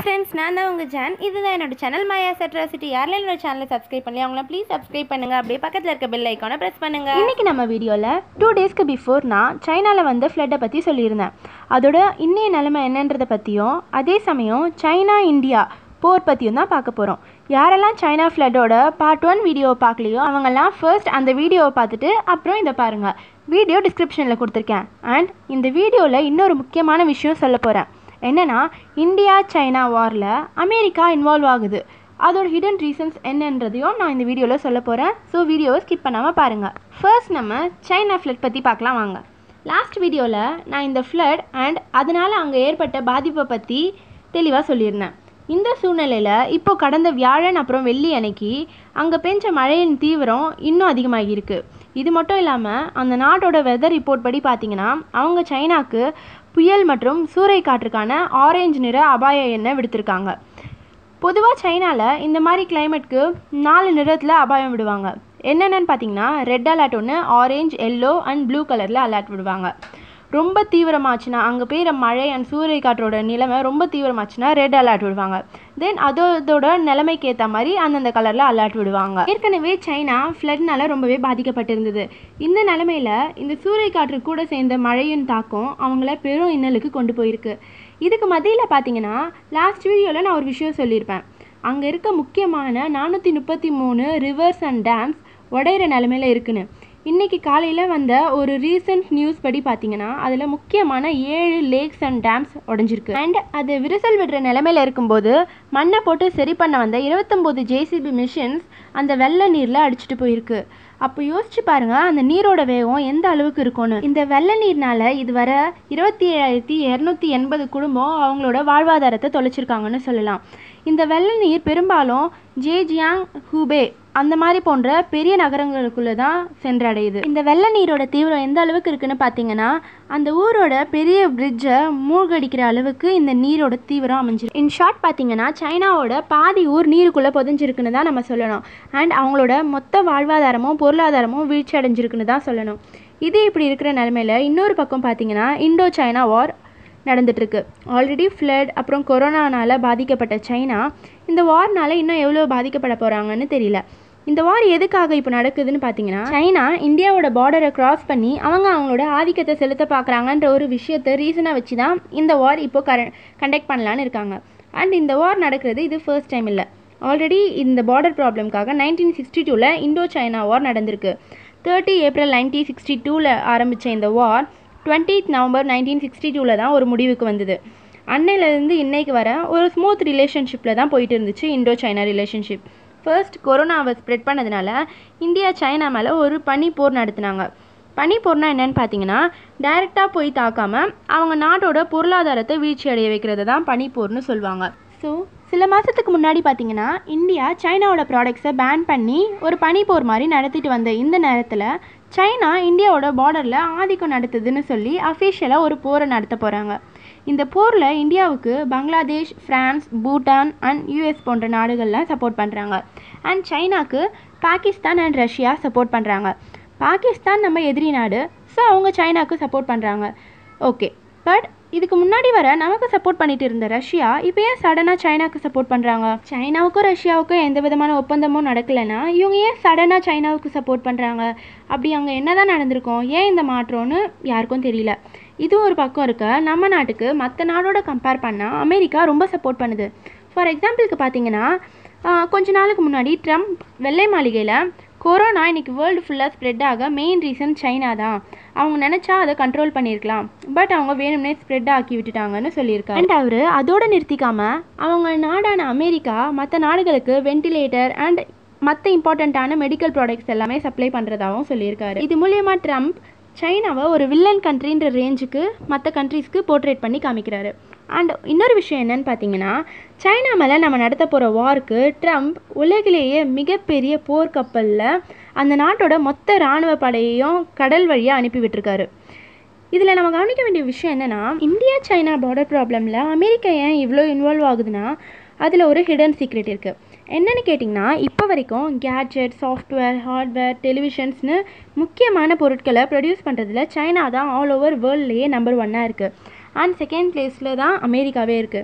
friends நான் தான் உங்கள் ஜான் இதுதான் என்னோட சேனல் மாயா செட்ராசிட்டி யாரெல்லாம் என்னோட சேனலை சப்ஸ்கிரைப் பண்ணி அவங்கள ப்ளீஸ் சப்ஸ்கிரைப் பண்ணுங்கள் அப்படியே பக்கத்தில் இருக்க பெல் ஐக்கானை ப்ரெஸ் பண்ணுங்கள் இன்னைக்கு நம்ம வீடியோவில் டூ டேஸ்க்கு பிஃபோர் நான் சைனாவில் வந்த ஃப்ளட்டை பற்றி சொல்லியிருந்தேன் அதோட இன்னைய நிலைமை என்னன்றதை பற்றியும் அதே சமயம் சைனா இந்தியா போர் பற்றியும் தான் பார்க்க போகிறோம் யாரெல்லாம் சைனா ஃப்ளட்டோட பார்ட் ஒன் வீடியோவை பார்க்கலையோ அவங்கெல்லாம் ஃபர்ஸ்ட் அந்த வீடியோவை பார்த்துட்டு அப்புறம் இதை பாருங்கள் வீடியோ டிஸ்கிரிப்ஷனில் கொடுத்துருக்கேன் அண்ட் இந்த வீடியோவில் இன்னொரு முக்கியமான விஷயம் சொல்ல போகிறேன் என்னென்னா இந்தியா சைனா வாரில் அமெரிக்கா இன்வால்வ் ஆகுது அதோட ஹிடன் ரீசன்ஸ் என்னன்றதையும் நான் இந்த வீடியோவில் சொல்ல போகிறேன் ஸோ வீடியோவை ஸ்கிப் பண்ணாமல் பாருங்கள் ஃபர்ஸ்ட் நம்ம சைனா ஃப்ளட் பற்றி பார்க்கலாம் வாங்க லாஸ்ட் வீடியோவில் நான் இந்த ஃப்ளட் அண்ட் அதனால் அங்கே ஏற்பட்ட பாதிப்பை பற்றி தெளிவாக சொல்லியிருந்தேன் இந்த சூழ்நிலையில் இப்போ கடந்த வியாழன் அப்புறம் வெள்ளி அன்னைக்கு அங்கே பெஞ்ச மழையின் தீவிரம் இன்னும் அதிகமாகியிருக்கு இது மட்டும் இல்லாமல் அந்த நாட்டோட வெதர் ரிப்போர்ட் படி பார்த்தீங்கன்னா அவங்க சைனாக்கு புயல் மற்றும் சூறை காற்றுக்கான ஆரஞ்சு நிற அபாய எண்ணெய் விடுத்திருக்காங்க பொதுவாக சைனாவில் இந்த மாதிரி கிளைமேட்க்கு நாலு நிறத்தில் அபாயம் விடுவாங்க என்னென்னு பார்த்தீங்கன்னா ரெட் அலர்ட் ஒன்று ஆரஞ்ச் எல்லோ அண்ட் ப்ளூ கலரில் அலர்ட் விடுவாங்க ரொம்ப தீவிரமாச்சுன்னா அங்கே பெய்கிற மழை அண்ட் சூறை காற்றோட நிலைமை ரொம்ப தீவிரமாச்சுன்னா ரெட் அலர்ட் விடுவாங்க தென் அதோட நிலைமைக்கு ஏற்ற மாதிரி அந்தந்த கலரில் அலர்ட் விடுவாங்க ஏற்கனவே சைனா ஃப்ளட்னால ரொம்பவே பாதிக்கப்பட்டிருந்தது இந்த நிலமையில இந்த சூறை காற்று கூட சேர்ந்த மழையின் தாக்கம் அவங்கள பெரும் இன்னலுக்கு கொண்டு போயிருக்கு இதுக்கு மத்தியில் பார்த்தீங்கன்னா லாஸ்ட் வீடியோவில் நான் ஒரு விஷயம் சொல்லியிருப்பேன் அங்கே இருக்க முக்கியமான நானூற்றி முப்பத்தி மூணு ரிவர்ஸ் அண்ட் டேம்ஸ் உடையிற நிலமையில இருக்குன்னு இன்றைக்கி காலையில் வந்த ஒரு ரீசன்ட் நியூஸ் படி பார்த்தீங்கன்னா அதில் முக்கியமான ஏழு லேக்ஸ் அண்ட் டேம்ஸ் உடஞ்சிருக்கு அண்ட் அது விரிசல் விடுற நிலமையில இருக்கும்போது மண்ணை போட்டு சரி பண்ண வந்த இருபத்தொம்போது ஜேசிபி மிஷின்ஸ் அந்த வெள்ள நீரில் அடிச்சிட்டு போயிருக்கு அப்போ யோசிச்சு பாருங்க அந்த நீரோட வேகம் எந்த அளவுக்கு இருக்கும்னு இந்த வெள்ள நீர்னால இதுவரை இருபத்தி ஏழாயிரத்தி இரநூத்தி எண்பது குடும்பம் அவங்களோட வாழ்வாதாரத்தை தொலைச்சிருக்காங்கன்னு சொல்லலாம் இந்த வெள்ள நீர் பெரும்பாலும் ஜேஜியாங் ஹூபே அந்த மாதிரி போன்ற பெரிய நகரங்களுக்குள்ளே தான் சென்றடையுது இந்த வெள்ள நீரோட தீவிரம் எந்த அளவுக்கு இருக்குன்னு பார்த்தீங்கன்னா அந்த ஊரோட பெரிய பிரிட்ஜை மூழ்கடிக்கிற அளவுக்கு இந்த நீரோட தீவிரம் அமைஞ்சிருக்கு இன் ஷார்ட் பார்த்தீங்கன்னா சைனாவோட பாதி ஊர் நீருக்குள்ளே புதஞ்சிருக்குன்னு தான் நம்ம சொல்லணும் அண்ட் அவங்களோட மொத்த வாழ்வாதாரமும் பொருளாதாரமும் வீழ்ச்சி அடைஞ்சிருக்குன்னு தான் சொல்லணும் இது இப்படி இருக்கிற நிலமையில இன்னொரு பக்கம் பார்த்தீங்கன்னா இண்டோ சைனா வார் நடந்துட்டுருக்கு ஆல்ரெடி ஃப்ளட் அப்புறம் கொரோனானால பாதிக்கப்பட்ட சைனா இந்த வார்னால இன்னும் எவ்வளோ பாதிக்கப்பட போகிறாங்கன்னு தெரியல இந்த வார் எதுக்காக இப்போ நடக்குதுன்னு பார்த்தீங்கன்னா சைனா இந்தியாவோட பார்டரை கிராஸ் பண்ணி அவங்க அவங்களோட ஆதிக்கத்தை செலுத்த பார்க்குறாங்கன்ற ஒரு விஷயத்தை ரீசனாக வச்சு தான் இந்த வார் இப்போ கர கண்டக்ட் பண்ணலான்னு இருக்காங்க அண்ட் இந்த வார் நடக்கிறது இது ஃபர்ஸ்ட் டைம் இல்லை ஆல்ரெடி இந்த பார்டர் ப்ராப்ளம்காக நைன்டீன் சிக்ஸ்டி டூவில் இண்டோ சைனா வார் நடந்திருக்கு தேர்ட்டி ஏப்ரல் நைன்டீன் சிக்ஸ்டி டூவில் ஆரம்பித்த இந்த war twentieth November nineteen sixty டூவில் தான் ஒரு முடிவுக்கு வந்தது அன்னையிலேருந்து இன்னைக்கு வர ஒரு ஸ்மூத் ரிலேஷன்ஷிப்பில் தான் போயிட்டு இருந்துச்சு இண்டோ சைனா ரிலேஷன்ஷிப் ஃபர்ஸ்ட் கொரோனாவை ஸ்ப்ரெட் பண்ணதுனால இந்தியா சைனா மேலே ஒரு பனி போர் நடத்தினாங்க பனி போர்னா என்னன்னு பார்த்தீங்கன்னா டைரெக்டாக போய் தாக்காமல் அவங்க நாட்டோட பொருளாதாரத்தை வீழ்ச்சி அடைய வைக்கிறது தான் பனி போர்னு சொல்லுவாங்க ஸோ சில மாதத்துக்கு முன்னாடி பார்த்தீங்கன்னா இந்தியா சைனாவோட ப்ராடக்ட்ஸை பேன் பண்ணி ஒரு பனிப்போர் மாதிரி நடத்திட்டு வந்த இந்த நேரத்தில் சைனா இந்தியாவோட பார்டரில் ஆதிக்கம் நடத்துதுன்னு சொல்லி அஃபிஷியலாக ஒரு போரை நடத்த போகிறாங்க இந்த போரில் இந்தியாவுக்கு Bangladesh France Bhutan and US போன்ற நாடுகள்லாம் சப்போர்ட் பண்ணுறாங்க அண்ட் சைனாக்கு பாகிஸ்தான் அண்ட் ரஷ்யா சப்போர்ட் பண்ணுறாங்க பாகிஸ்தான் நம்ம எதிரி நாடு ஸோ அவங்க சைனாக்கு சப்போர்ட் பண்ணுறாங்க ஓகே பட் இதுக்கு முன்னாடி வர நமக்கு சப்போர்ட் பண்ணிட்டு இருந்த ரஷ்யா இப்போ ஏன் சடனாக சைனாக்கு சப்போர்ட் பண்ணுறாங்க சைனாவுக்கும் ரஷ்யாவுக்கும் எந்த விதமான ஒப்பந்தமும் நடக்கலைன்னா இவங்க ஏன் சடனாக சைனாவுக்கு சப்போர்ட் பண்ணுறாங்க அப்படி அங்கே என்ன தான் நடந்திருக்கும் ஏன் இந்த மாற்றம்னு யாருக்கும் தெரியல இது ஒரு பக்கம் இருக்க நம்ம நாட்டுக்கு மற்ற நாடோட கம்பேர் பண்ணால் அமெரிக்கா ரொம்ப சப்போர்ட் பண்ணுது ஃபார் எக்ஸாம்பிளுக்கு பார்த்தீங்கன்னா கொஞ்ச நாளுக்கு முன்னாடி ட்ரம்ப் வெள்ளை மாளிகையில் கொரோனா இன்னைக்கு வேர்ல்டு ஃபுல்லாக ஸ்ப்ரெட் ஆக மெயின் ரீசன் சைனா தான் அவங்க நினச்சா அதை கண்ட்ரோல் பண்ணியிருக்கலாம் பட் அவங்க வேணும்னே ஸ்ப்ரெட் ஆக்கி விட்டுட்டாங்கன்னு சொல்லியிருக்காரு அண்ட் அவர் அதோடு நிறுத்திக்காம அவங்க நாடான அமெரிக்கா மற்ற நாடுகளுக்கு வென்டிலேட்டர் அண்ட் மற்ற இம்பார்ட்டண்ட்டான மெடிக்கல் ப்ராடக்ட்ஸ் எல்லாமே சப்ளை பண்ணுறதாகவும் சொல்லியிருக்காரு இது மூலியமாக ட்ரம்ப் சைனாவை ஒரு வில்லன் கண்ட்ரின்ற ரேஞ்சுக்கு மற்ற கண்ட்ரீஸ்க்கு போர்ட்ரேட் பண்ணி காமிக்கிறாரு அண்ட் இன்னொரு விஷயம் என்னன்னு பார்த்தீங்கன்னா சைனா மேலே நம்ம நடத்த போகிற வார்க்கு ட்ரம்ப் உலகிலேயே மிகப்பெரிய போர்க்கப்பலில் அந்த நாட்டோட மொத்த இராணுவ படையையும் கடல் வழியாக அனுப்பி விட்டுருக்காரு இதில் நம்ம கவனிக்க வேண்டிய விஷயம் என்னென்னா இந்தியா சைனா பார்டர் ப்ராப்ளமில் அமெரிக்கா ஏன் இவ்வளோ இன்வால்வ் ஆகுதுன்னா அதில் ஒரு ஹிடன் சீக்ரெட் இருக்குது என்னென்னு கேட்டிங்கன்னா இப்போ வரைக்கும் கேட்ஜெட் சாஃப்ட்வேர் ஹார்ட்வேர் டெலிவிஷன்ஸ்னு முக்கியமான பொருட்களை ப்ரொடியூஸ் பண்ணுறதுல சைனா தான் ஆல் ஓவர் வேர்ல்ட்லேயே நம்பர் ஒன்னாக இருக்குது அண்ட் செகண்ட் பிளேஸில் தான் அமெரிக்காவே இருக்குது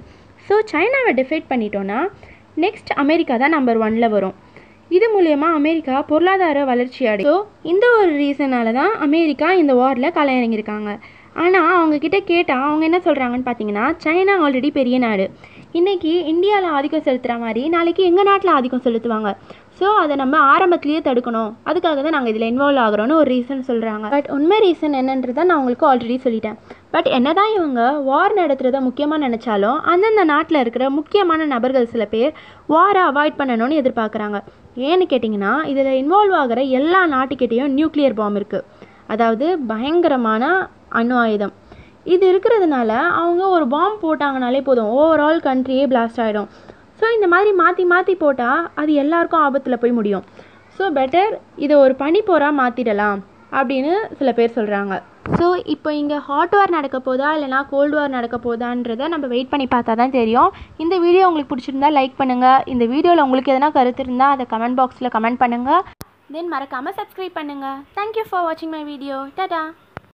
ஸோ சைனாவை டிஃபைட் பண்ணிட்டோன்னா நெக்ஸ்ட் அமெரிக்கா தான் நம்பர் ஒனில் வரும் இது மூலயமா அமெரிக்கா பொருளாதார வளர்ச்சி அடையும் ஸோ இந்த ஒரு ரீசனால தான் அமெரிக்கா இந்த வாரில் களை இறங்கியிருக்காங்க ஆனால் அவங்கக்கிட்ட கேட்டால் அவங்க என்ன சொல்கிறாங்கன்னு பார்த்தீங்கன்னா சைனா ஆல்ரெடி பெரிய நாடு இன்றைக்கி இந்தியாவில் ஆதிக்கம் செலுத்துகிற மாதிரி நாளைக்கு எங்கள் நாட்டில் ஆதிக்கம் செலுத்துவாங்க ஸோ அதை நம்ம ஆரம்பத்திலேயே தடுக்கணும் அதுக்காக தான் நாங்கள் இதில் இன்வால்வ் ஆகிறோன்னு ஒரு ரீசன் சொல்கிறாங்க பட் உண்மை ரீசன் என்னன்றதை நான் உங்களுக்கு ஆல்ரெடி சொல்லிட்டேன் பட் என்ன தான் இவங்க வார் நடத்துகிறத முக்கியமாக நினச்சாலும் அந்தந்த நாட்டில் இருக்கிற முக்கியமான நபர்கள் சில பேர் வாரை அவாய்ட் பண்ணணும்னு எதிர்பார்க்குறாங்க ஏன்னு கேட்டிங்கன்னா இதில் இன்வால்வ் ஆகிற எல்லா நாட்டுக்கிட்டேயும் நியூக்ளியர் பாம் இருக்குது அதாவது பயங்கரமான அணு ஆயுதம் இது இருக்கிறதுனால அவங்க ஒரு பாம் போட்டாங்கனாலே போதும் ஓவரால் கண்ட்ரியே பிளாஸ்ட் ஆகிடும் ஸோ இந்த மாதிரி மாற்றி மாற்றி போட்டால் அது எல்லாருக்கும் ஆபத்தில் போய் முடியும் ஸோ பெட்டர் இதை ஒரு பனிப்போராக மாற்றிடலாம் அப்படின்னு சில பேர் சொல்கிறாங்க ஸோ இப்போ இங்கே ஹாட் வார் நடக்க போதா இல்லைனா கோல்டு வார் நடக்க போதான்றதை நம்ம வெயிட் பண்ணி பார்த்தா தான் தெரியும் இந்த வீடியோ உங்களுக்கு பிடிச்சிருந்தா லைக் பண்ணுங்கள் இந்த வீடியோவில் உங்களுக்கு எதனா கருத்து இருந்தால் அதை கமெண்ட் பாக்ஸில் கமெண்ட் பண்ணுங்கள் தென் மறக்காமல் சப்ஸ்கிரைப் பண்ணுங்கள் தேங்க்யூ ஃபார் வாட்சிங் மை வீடியோ டாடா